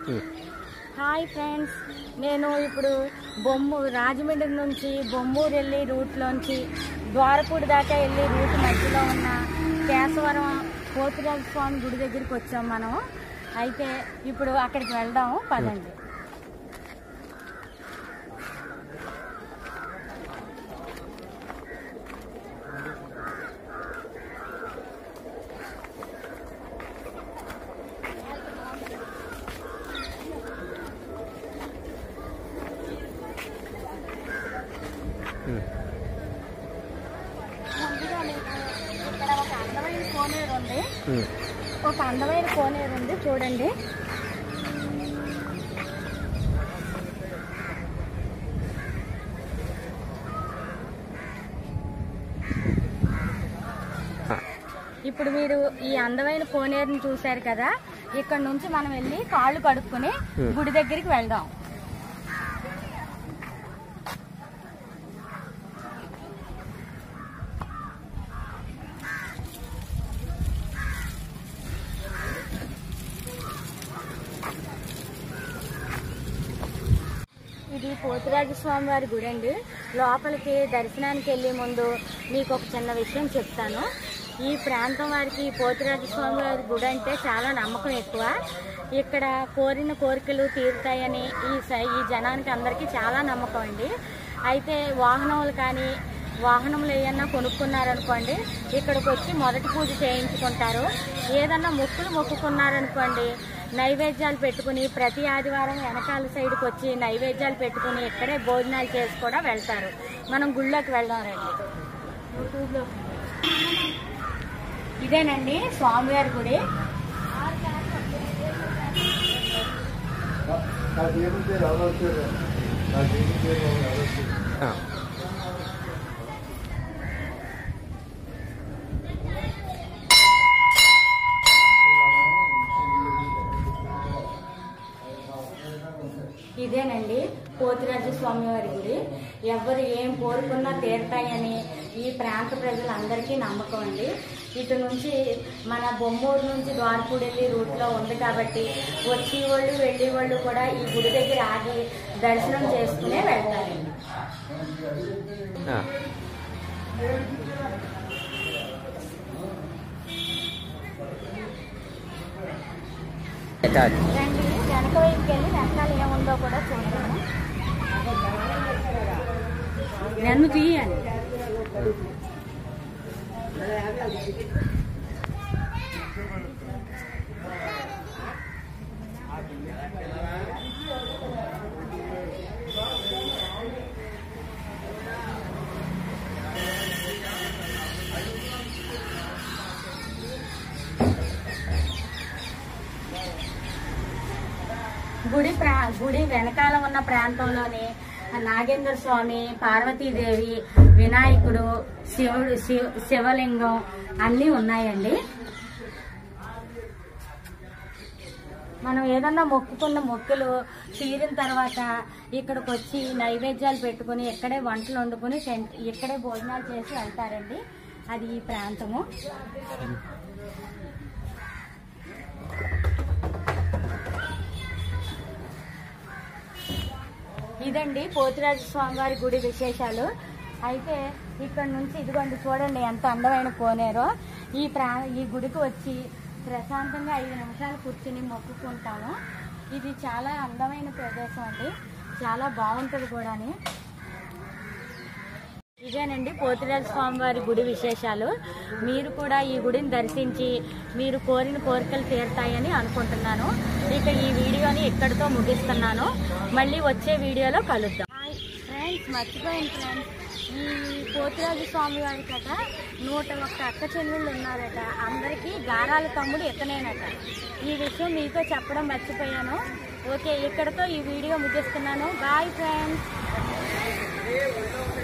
hi friends నేను ఇప్పుడు బొమ్ము రాజమండ్రి నుంచి బొమ్మూరు వెళ్ళి రూట్లోంచి ద్వారపూడి దాకా వెళ్ళి రూట్ మధ్యలో ఉన్న కేశవరం పోతురాజు స్వామి గుడి దగ్గరికి వచ్చాం మనం అయితే ఇప్పుడు అక్కడికి వెళ్దాం పదండి ముందుగా మీకు ఇక్కడ ఒక అందమైన కోనేరు ఉంది ఒక అందమైన కోనేరు ఉంది చూడండి ఇప్పుడు మీరు ఈ అందమైన కోనేరుని చూశారు కదా ఇక్కడ నుంచి మనం వెళ్ళి కాళ్ళు కడుక్కొని గుడి దగ్గరికి వెళ్దాం ఇది పోతురాజు స్వామి వారి గుడి అండి లోపలికి దర్శనానికి వెళ్ళే ముందు మీకు ఒక చిన్న విషయం చెప్తాను ఈ ప్రాంతం వారికి ఈ పోతురాజు స్వామి వారి గుడి అంటే చాలా నమ్మకం ఎక్కువ ఇక్కడ కోరిన కోరికలు తీరుతాయని ఈ స- ఈ జనానికి అందరికీ చాలా నమ్మకం అండి అయితే వాహనములు కానీ వాహనములు ఏమన్నా కొనుక్కున్నారనుకోండి ఇక్కడికి వచ్చి మొదటి పూజ చేయించుకుంటారు ఏదన్నా మొక్కులు మొక్కుకున్నారనుకోండి నైవేద్యాలు పెట్టుకుని ప్రతి ఆదివారం వెనకాల సైడ్కి వచ్చి నైవేద్యాలు పెట్టుకుని ఇక్కడే భోజనాలు చేసి కూడా వెళ్తారు మనం గుళ్ళోకి వెళ్దాం రండి యూట్యూబ్లో ఇదేనండి స్వామివారి గుడి ఇదేనండి పోతిరాజు స్వామి వారి గుడి ఎవరు ఏం కోరుకున్నా తీరుతాయని ఈ ప్రాంత ప్రజలందరికీ నమ్మకం అండి ఇటు నుంచి మన బొమ్మూరు నుంచి ద్వారపూడి వెళ్ళి రూట్లో ఉంది కాబట్టి వచ్చి వాళ్ళు వెళ్ళే వాళ్ళు కూడా ఈ గుడి దగ్గర ఆగి దర్శనం చేసుకునే వెళ్తారండి రండి వెనక వైపుకి వెళ్ళి వెనకాల ఏముందో కూడా చూద్దాము నన్ను తీయాలి గుడి ప్రా గుడి వెనకాల ఉన్న ప్రాంతంలోని నాగేంద్ర స్వామి పార్వతీదేవి వినాయకుడు శివుడు శివ- శివలింగం అన్నీ ఉన్నాయండి మనం ఏదన్నా మొక్కుకున్న మొక్కులు తీరిన తర్వాత ఇక్కడికి వచ్చి నైవేద్యాలు పెట్టుకుని ఇక్కడే వంటలు వండుకుని టెంట్- ఇక్కడే భోజనాలు చేసి వెళ్తారండి అది ఈ ప్రాంతము ఇదండి పోతిరాజు స్వామి వారి గుడి విశేషాలు అయితే ఇక్కడ నుంచి ఇదిగోండి చూడండి ఎంత అందమైన కోనేరో ఈ ప్రా ఈ గుడికి వచ్చి ప్రశాంతంగా ఐదు నిమిషాలు కూర్చుని మొక్కుకుంటాము ఇది చాలా అందమైన ప్రదేశం అండి చాలా బాగుంటుంది కూడాని ఇదేనండి పోతిరాజు స్వామి వారి గుడి విశేషాలు మీరు కూడా ఈ గుడిని దర్శించి మీరు కోరిన కోరికలు తీరుతాయని అనుకుంటున్నాను ఇక ఈ వీడియోని ఇక్కడితో ముగిస్తున్నాను మళ్ళీ వచ్చే వీడియోలో కలుద్దాం హాయ్ ఫ్రెండ్స్ మర్చిపోయింది ఫ్రెండ్స్ ఈ పోతిరాజు స్వామి వారి కట నూట ఒక్క అక్క చెల్లెళ్ళు ఉన్నారట అందరికీ గారాల తమ్ముడు ఇతనేనట ఈ విషయం మీతో చెప్పడం మర్చిపోయాను ఓకే ఇక్కడితో ఈ వీడియో ముగిస్తున్నాను బాయ్ ఫ్రెండ్స్